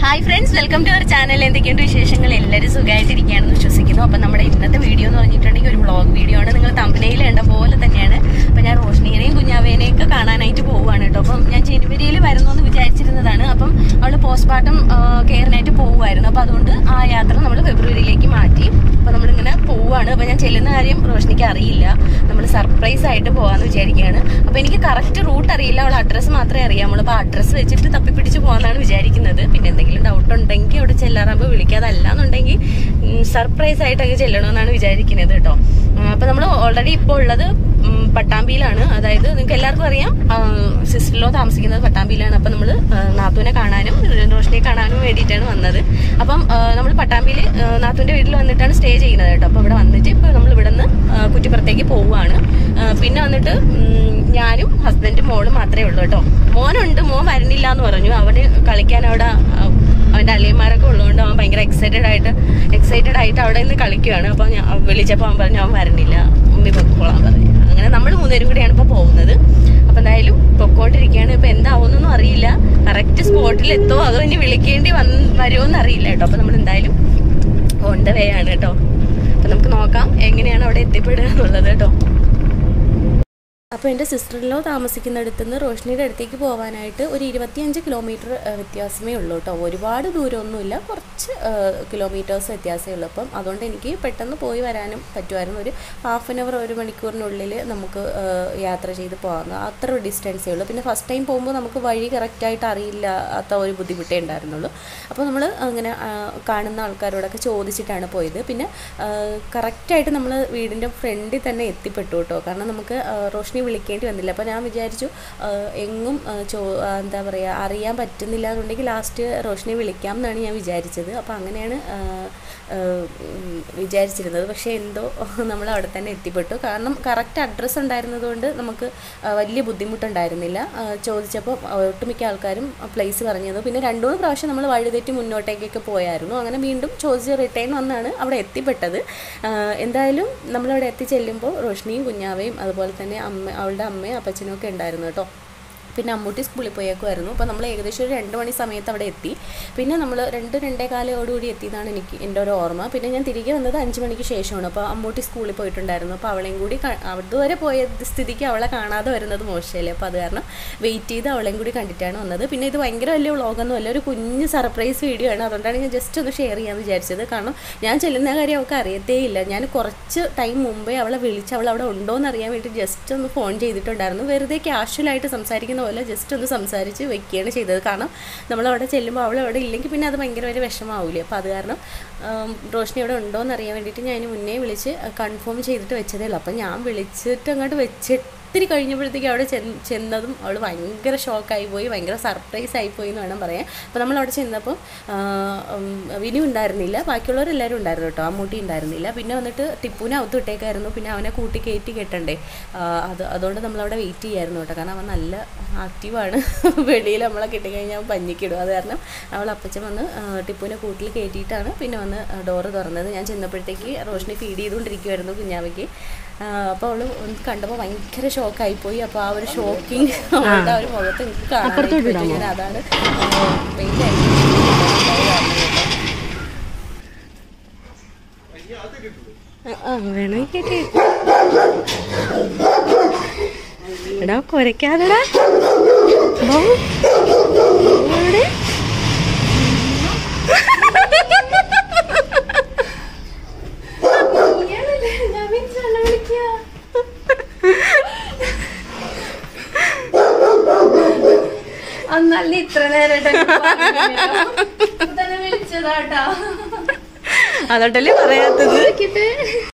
Hi friends welcome to our channel എന്തൊക്കെയുണ്ട് വിശേഷങ്ങൾ എല്ലാവരും സുഖമായിട്ടിരിക്കുകയാണെന്ന് വിശ്വസിക്കുന്നു അപ്പം നമ്മുടെ ഇന്നത്തെ വീഡിയോ എന്ന് പറഞ്ഞിട്ടുണ്ടെങ്കിൽ ഒരു വ്ളോഗ് വീഡിയോ ആണ് നിങ്ങൾ തമ്പനയിൽ കണ്ട പോലെ തന്നെയാണ് അപ്പം ഞാൻ റോഷ്നീനെയും കുഞ്ഞാവേനെയും ഒക്കെ കാണാനായിട്ട് പോവുകയാണ് കേട്ടോ അപ്പം ഞാൻ ജനുവരിയിൽ വരുന്നു എന്ന് വിചാരിച്ചിരുന്നതാണ് അപ്പം അവൾ പോസ്റ്റ്മോർട്ടം കെയറിനായിട്ട് പോവുമായിരുന്നു അപ്പം അതുകൊണ്ട് ആ യാത്ര നമ്മൾ ഫെബ്രുവരിയിലേക്ക് മാറ്റി അപ്പം നമ്മളിങ്ങനെ പോവുകയാണ് അപ്പം ഞാൻ ചെല്ലുന്ന കാര്യം റോഷ്നിക്ക് അറിയില്ല നമ്മൾ സർപ്രൈസ് ആയിട്ട് പോകാമെന്ന് വിചാരിക്കുകയാണ് അപ്പം എനിക്ക് കറക്റ്റ് റൂട്ട് അറിയില്ല അവൾ അഡ്രസ്സ് മാത്രമേ അറിയാമുള്ളൂ അപ്പോൾ അഡ്രസ്സ് വെച്ചിട്ട് തപ്പിപ്പിടിച്ച് പോകാമെന്നാണ് വിചാരിക്കുന്നത് പിന്നെ എന്തെങ്കിലും ഡൗട്ട് ഉണ്ടെങ്കിൽ അവിടെ ചെല്ലാറാകുമ്പോൾ വിളിക്കാതല്ല എന്നുണ്ടെങ്കിൽ സർപ്രൈസ് ആയിട്ടൊക്കെ ചെല്ലണമെന്നാണ് വിചാരിക്കുന്നത് കേട്ടോ അപ്പം നമ്മൾ ഓൾറെഡി ഇപ്പോൾ ഉള്ളത് ഉം, പട്ടാമ്പിയിലാണ് അതായത് നിങ്ങൾക്ക് എല്ലാവർക്കും അറിയാം സിസ്റ്ററിലോ താമസിക്കുന്നത് പട്ടാമ്പിയിലാണ് അപ്പം നമ്മൾ നാത്തൂനെ കാണാനും റോഷനെ കാണാനും വേണ്ടിയിട്ടാണ് വന്നത് അപ്പം നമ്മൾ പട്ടാമ്പിയിൽ നാത്തൂൻ്റെ വീട്ടിൽ വന്നിട്ടാണ് സ്റ്റേ ചെയ്യുന്നത് കേട്ടോ അപ്പോൾ ഇവിടെ വന്നിട്ട് ഇപ്പോൾ നമ്മൾ ഇവിടെ നിന്ന് കുറ്റിപ്പുറത്തേക്ക് പോവുകയാണ് ആ, പിന്നെ വന്നിട്ട് ഉം, ഞാനും ഹസ്ബൻഡും മോളും മാത്രമേ ഉള്ളൂ കേട്ടോ മോനുണ്ട് മോൻ വരുന്നില്ല എന്ന് പറഞ്ഞു അവന് കളിക്കാൻ അവിടെ ആ, അവൻ്റെ അളിയന്മാരൊക്കെ ഉള്ളതുകൊണ്ട് അവൻ ഭയങ്കര എക്സൈറ്റഡ് ആയിട്ട് എക്സൈറ്റഡ് ആയിട്ട് അവിടെ നിന്ന് കളിക്കുകയാണ് അപ്പോൾ ഞാൻ വിളിച്ചപ്പോൾ അവൻ പറഞ്ഞു അവൻ വരണില്ല ഉമ്മി പൊക്കോളാൻ പറഞ്ഞു അങ്ങനെ നമ്മൾ മൂന്നുപേരും കൂടിയാണ് ഇപ്പോൾ പോകുന്നത് അപ്പം എന്തായാലും പൊക്കോണ്ടിരിക്കുകയാണ് ഇപ്പം എന്താവുന്നൊന്നും അറിയില്ല കറക്റ്റ് സ്പോട്ടിൽ എത്തോ അതോ ഇനി വിളിക്കേണ്ടി വന്ന് വരുമോ എന്ന് അറിയില്ല കേട്ടോ അപ്പം നമ്മൾ എന്തായാലും ഓൺ ദ വേ ആണ് കേട്ടോ അപ്പം നമുക്ക് നോക്കാം എങ്ങനെയാണ് അവിടെ എത്തിപ്പെടുക എന്നുള്ളത് കേട്ടോ അപ്പോൾ എൻ്റെ സിസ്റ്ററിലോ താമസിക്കുന്നിടത്ത് നിന്ന് റോഷ്നിയുടെ അടുത്തേക്ക് പോകാനായിട്ട് ഒരു ഇരുപത്തിയഞ്ച് കിലോമീറ്റർ വ്യത്യാസമേ ഉള്ളൂ കേട്ടോ ഒരുപാട് ദൂരമൊന്നുമില്ല കുറച്ച് കിലോമീറ്റേഴ്സ് വ്യത്യാസമേ ഉള്ളൂ അപ്പം അതുകൊണ്ട് എനിക്ക് പെട്ടെന്ന് പോയി വരാനും പറ്റുമായിരുന്നു ഒരു ഹാഫ് ആൻ അവർ ഒരു മണിക്കൂറിനുള്ളിൽ നമുക്ക് ആ, യാത്ര ചെയ്ത് പോകാം അത്ര ഒരു ഡിസ്റ്റൻസേ ഉള്ളൂ പിന്നെ ഫസ്റ്റ് ടൈം പോകുമ്പോൾ നമുക്ക് വഴി കറക്റ്റായിട്ട് അറിയില്ലാത്ത ഒരു ബുദ്ധിമുട്ടേ ഉണ്ടായിരുന്നുള്ളൂ അപ്പോൾ നമ്മൾ അങ്ങനെ ആ, കാണുന്ന ആൾക്കാരോടൊക്കെ ചോദിച്ചിട്ടാണ് പോയത് പിന്നെ കറക്റ്റായിട്ട് നമ്മൾ വീടിൻ്റെ ഫ്രണ്ടിൽ തന്നെ എത്തിപ്പെട്ടു കേട്ടോ കാരണം നമുക്ക് ആ, റോഷ്നി വിളിക്കേണ്ടി വന്നില്ല അപ്പോൾ ഞാൻ വിചാരിച്ചു ആ, എങ്ങും ആ, ചോ ആ, എന്താ പറയുക അറിയാൻ പറ്റുന്നില്ല എന്നുണ്ടെങ്കിൽ ലാസ്റ്റ് റോഷ്നെ വിളിക്കാം എന്നാണ് ഞാൻ വിചാരിച്ചത് അപ്പോൾ അങ്ങനെയാണ് ആ, ആ, ഉം, വിചാരിച്ചിരുന്നത് പക്ഷേ എന്തോ നമ്മൾ അവിടെ തന്നെ എത്തിപ്പെട്ടു കാരണം കറക്റ്റ് അഡ്രസ്സ് ഉണ്ടായിരുന്നതുകൊണ്ട് നമുക്ക് ആ, വലിയ ബുദ്ധിമുട്ടുണ്ടായിരുന്നില്ല ആ, ചോദിച്ചപ്പോൾ ഒട്ടുമിക്ക ആൾക്കാരും പ്ലേസ് പറഞ്ഞത് പിന്നെ രണ്ടു മൂന്ന് പ്രാവശ്യം നമ്മൾ വഴിതെറ്റി മുന്നോട്ടേക്കൊക്കെ പോയായിരുന്നു അങ്ങനെ വീണ്ടും ചോദിച്ച് റിട്ടേൺ വന്നാണ് അവിടെ എത്തിപ്പെട്ടത് ആ, എന്തായാലും നമ്മളവിടെ എത്തിച്ചെല്ലുമ്പോൾ റോഷ്നിയും കുഞ്ഞാവയും അതുപോലെ തന്നെ അമ്മ അവളുടെ അമ്മയും അപ്പച്ചനും ഒക്കെ ഉണ്ടായിരുന്നു കേട്ടോ പിന്നെ അമ്മൂട്ടി സ്കൂളിൽ പോയേക്കുമായിരുന്നു അപ്പോൾ നമ്മൾ ഏകദേശം ഒരു രണ്ട് മണി സമയത്ത് അവിടെ എത്തി പിന്നെ നമ്മൾ രണ്ട് രണ്ടേ കാലോടുകൂടി എത്തിയതാണ് എനിക്ക് എൻ്റെ ഒരു ഓർമ്മ പിന്നെ ഞാൻ തിരികെ വന്നത് അഞ്ച് മണിക്ക് ശേഷമാണ് അപ്പോൾ അമ്മൂട്ടി സ്കൂളിൽ പോയിട്ടുണ്ടായിരുന്നു അപ്പോൾ അവളെയും കൂടി ക- അതുവരെ പോയ സ്ഥിതിക്ക് അവളെ കാണാതെ വരുന്നത് മോശമല്ലേ അപ്പോൾ അത് കാരണം വെയിറ്റ് ചെയ്ത് അവളെയും കൂടി കണ്ടിട്ടാണ് വന്നത് പിന്നെ ഇത് ഭയങ്കര വലിയ വ്ളോഗൊന്നും അല്ല ഒരു കുഞ്ഞ് സർപ്രൈസ് വീഡിയോ ആണ് അതുകൊണ്ടാണ് ഞാൻ ജസ്റ്റ് ഒന്ന് ഷെയർ ചെയ്യാമെന്ന് വിചാരിച്ചത് കാരണം ഞാൻ ചെല്ലുന്ന കാര്യം അവൾക്ക് അറിയത്തേ ഇല്ല ഞാൻ കുറച്ച് ടൈം മുമ്പേ അവളെ വിളിച്ച് അവൾ അവിടെ ഉണ്ടോ എന്ന് അറിയാൻ വേണ്ടി ജസ്റ്റ് ഒന്ന് ഫോൺ ചെയ്തിട്ടുണ്ടായിരുന്നു വെറുതെ ക്യാഷ്വലായിട്ട് സംസാരിക്കുന്ന പോലെ ജസ്റ്റ് ഒന്ന് സംസാരിച്ച് വെക്കുകയാണ് ചെയ്തത് കാരണം നമ്മൾ അവിടെ ചെല്ലുമ്പോൾ അവൾ അവിടെ ഇല്ലെങ്കിൽ പിന്നെ അത് ഭയങ്കര ഒരു വിഷമാവില്ലേ അപ്പോൾ അത് കാരണം ആം, റോഷ്നി അവിടെ ഉണ്ടോ എന്ന് അറിയാൻ വേണ്ടിയിട്ട് ഞാൻ ഇതിന് മുന്നേ വിളിച്ച് കൺഫേം ചെയ്തിട്ട് വെച്ചതേ ഉള്ളൂ അപ്പോൾ ഞാൻ വിളിച്ചിട്ട് അങ്ങോട്ട് വെച്ചിട്ട് ഒത്തിരി കഴിഞ്ഞപ്പോഴത്തേക്ക് അവിടെ ചെന്ന് ചെന്നതും അവൾ ഭയങ്കര ഷോക്കായി പോയി ഭയങ്കര സർപ്രൈസ് ആയിപ്പോയി എന്ന് വേണം പറയാൻ അപ്പോൾ നമ്മൾ അവിടെ ചെന്നപ്പോൾ ആ, ഉം, വിനു ഉണ്ടായിരുന്നില്ല ബാക്കിയുള്ളവരെല്ലാവരും ഉണ്ടായിരുന്നു കേട്ടോ അമ്മൂട്ടി ഉണ്ടായിരുന്നില്ല പിന്നെ വന്നിട്ട് ടിപ്പുവിനെ അകത്ത് വിട്ടേക്കായിരുന്നു പിന്നെ അവനെ കൂട്ടി കയറ്റി കെട്ടണ്ടേ ആ, അത് അതുകൊണ്ട് നമ്മളവിടെ വെയിറ്റ് ചെയ്യായിരുന്നു കേട്ടോ കാരണം അവൻ നല്ല ആക്റ്റീവാണ് വെളിയിൽ നമ്മളെ കിട്ടിക്കഴിഞ്ഞാൽ അവൻ പഞ്ഞിക്കിടും അത് കാരണം അവൾ അപ്പച്ചൻ വന്ന് ആ, ടിപ്പുവിനെ കൂട്ടിൽ കയറ്റിയിട്ടാണ് പിന്നെ വന്ന് ഡോറ് തുറന്നത് ഞാൻ ചെന്നപ്പോഴത്തേക്ക് റോഷിനെ ഫീഡ് ചെയ്തുകൊണ്ടിരിക്കുമായിരുന്നു കുഞ്ഞാവയ്ക്ക് അപ്പോൾ അവൾ കണ്ടപ്പോൾ ഭയങ്കര ഷോക്കായിപ്പോയി അപ്പോൾ ആ ഒരു ഷോക്കിങ് അവളുടെ ആ ഒരു മുഖത്ത് എനിക്ക് കാണാനായിട്ട് പറ്റും ഞാൻ അതാണ് പെയിൻ്റ് വേണമെങ്കിൽ എടാ കുരയ്ക്കാതെടാ ബോ. ഇവിടെ. അന്നല്ല ഇത്ര നേരമായിട്ട് വിളിച്ചതാട്ടാ അതോട്ടല്ലേ പറയാത്തത് നോക്കിട്ട്